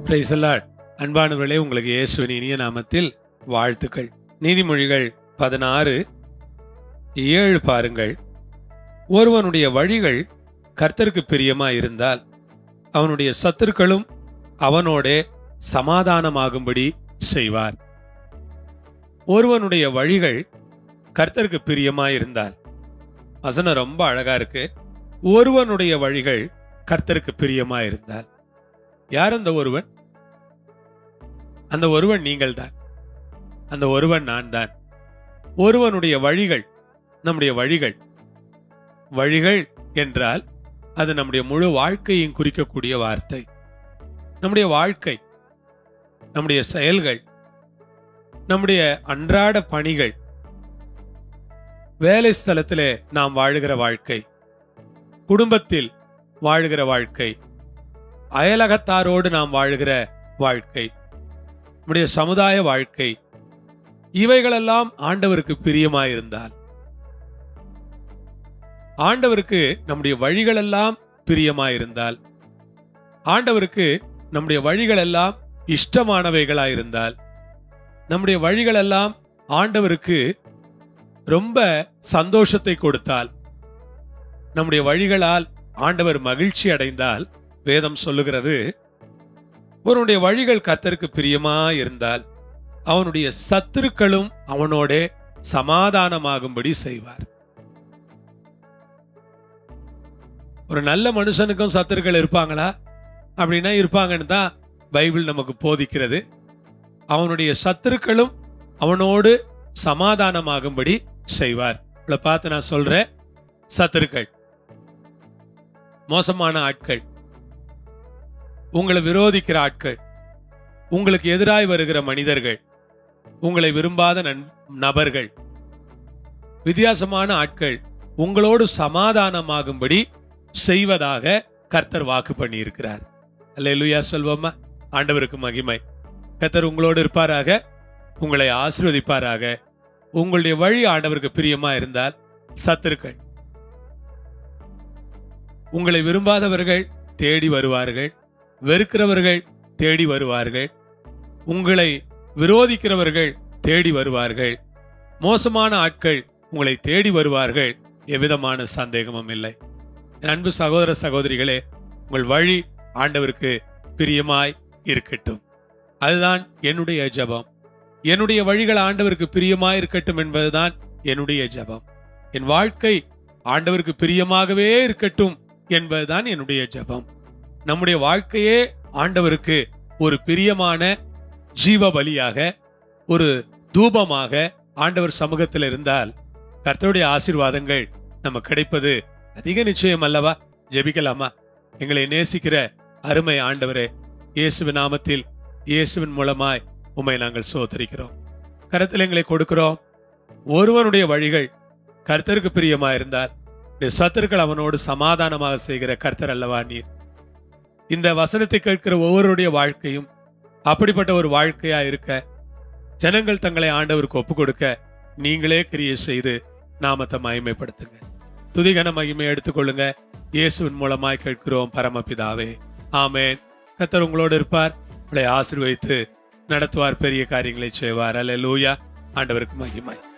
பிரைசலாட் அன்பானவர்களே உங்களுக்கு இயேசுவின் இனிய நாமத்தில் வாழ்த்துக்கள் நீதிமொழிகள் பதினாறு ஏழு பாருங்கள் ஒருவனுடைய வழிகள் கர்த்தருக்கு பிரியமா இருந்தால் அவனுடைய சத்துருக்களும் அவனோடே சமாதானமாகும்படி செய்வார் ஒருவனுடைய வழிகள் கர்த்தருக்கு பிரியமா இருந்தால் வசனம் ரொம்ப அழகா இருக்கு ஒருவனுடைய வழிகள் கர்த்தருக்கு பிரியமா இருந்தால் யார் அந்த ஒருவன் அந்த ஒருவன் நீங்கள்தான் அந்த ஒருவன் நான் தான் ஒருவனுடைய வழிகள் நம்முடைய வழிகள் வழிகள் என்றால் அது நம்முடைய முழு வாழ்க்கையும் குறிக்கக்கூடிய வார்த்தை நம்முடைய வாழ்க்கை நம்முடைய செயல்கள் நம்முடைய அன்றாட பணிகள் வேலை ஸ்தலத்திலே நாம் வாழுகிற வாழ்க்கை குடும்பத்தில் வாழுகிற வாழ்க்கை அயலகத்தாரோடு நாம் வாழுகிற வாழ்க்கை நம்முடைய சமுதாய வாழ்க்கை இவைகளெல்லாம் ஆண்டவருக்கு பிரியமாயிருந்தால் ஆண்டவருக்கு நம்முடைய வழிகளெல்லாம் பிரியமாயிருந்தால் ஆண்டவருக்கு நம்முடைய வழிகளெல்லாம் இஷ்டமானவைகளாயிருந்தால் நம்முடைய வழிகளெல்லாம் ஆண்டவருக்கு ரொம்ப சந்தோஷத்தை கொடுத்தால் நம்முடைய வழிகளால் ஆண்டவர் மகிழ்ச்சி அடைந்தால் வேதம் சொல்லுகிறது அவனுடைய வழிகள் கர்த்தருக்கு பிரியமா இருந்தால் அவனுடைய சத்துருக்களும் அவனோடே சமாதானமாகும்படி செய்வார் ஒரு நல்ல மனுஷனுக்கும் சத்துருக்கள் இருப்பாங்களா அப்படின்னா இருப்பாங்கன்னு தான் பைபிள் நமக்கு போதிக்கிறது அவனுடைய சத்துருக்களும் அவனோடு சமாதானமாகும்படி செய்வார் இவளை பார்த்து நான் சொல்றேன் சத்துருக்கள் மோசமான ஆட்கள் உங்களை விரோதிக்கிற ஆட்கள் உங்களுக்கு எதிராய் வருகிற மனிதர்கள் உங்களை விரும்பாத நண் நபர்கள் வித்தியாசமான ஆட்கள் உங்களோடு சமாதானமாகும்படி செய்வதாக கர்த்தர் வாக்கு பண்ணியிருக்கிறார் அல்லேலூயா சொல்வோமா ஆண்டவருக்கு மகிமை கர்த்தர் உங்களோடு இருப்பாராக உங்களை ஆசீர்வதிப்பாராக உங்களுடைய வழி ஆண்டவருக்கு பிரியமா இருந்தால் சத்துருக்கள் உங்களை விரும்பாதவர்கள் தேடி வருவார்கள் வெறுக்கிறவர்கள் தேடி வருவார்கள் உங்களை விரோதிக்கிறவர்கள் தேடி வருவார்கள் மோசமான ஆட்கள் உங்களை தேடி வருவார்கள் எவ்விதமான சந்தேகமும் இல்லை என் அன்பு சகோதர சகோதரிகளே உங்கள் வழி ஆண்டவருக்கு பிரியமாய் இருக்கட்டும் அதுதான் என்னுடைய ஜெபம் என்னுடைய வழிகள் ஆண்டவருக்கு பிரியமாய் இருக்கட்டும் என்பதுதான் என்னுடைய ஜெபம் என் வாழ்க்கை ஆண்டவருக்கு பிரியமாகவே இருக்கட்டும் என்பதுதான் என்னுடைய ஜெபம் நம்முடைய வாழ்க்கையே ஆண்டவருக்கு ஒரு பிரியமான ஜீவ பலியாக ஒரு தூபமாக ஆண்டவர் சமூகத்தில் இருந்தால் கர்த்தருடைய ஆசீர்வாதங்கள் நம்ம கிடைப்பது அதிக நிச்சயம் அல்லவா ஜெபிக்கலாமா எங்களை நேசிக்கிற அருமை ஆண்டவரே இயேசுவின் நாமத்தில் இயேசுவின் மூலமாய் உம்மை நாங்கள் சோதரிக்கிறோம் கருத்தில் எங்களை கொடுக்கிறோம் ஒருவனுடைய வழிகள் கர்த்தருக்கு பிரியமா இருந்தால் இந்த சத்துருக்கள் அவனோடு சமாதானமாக செய்கிற கர்த்தர் அல்லவா நீர் இந்த வசனத்தை கேட்கிற ஒவ்வொருடைய வாழ்க்கையும் அப்படிப்பட்ட ஒரு வாழ்க்கையா இருக்க ஜனங்கள் தங்களை ஆண்டவருக்கு ஒப்பு கொடுக்க நீங்களே கிரியை செய்து நாமத்தை மகிமைப்படுத்துங்க துதிகன மகிமை எடுத்துக்கொள்ளுங்க இயேசுவின் மூலமாய் கேட்கிறோம் பரமபிதாவே ஆமேன் கத்தர் உங்களோடு இருப்பார் உங்களை ஆசீர்வதித்து நடத்துவார் பெரிய காரியங்களை செய்வார் அல்ல லூயா ஆண்டவருக்கு மகிமை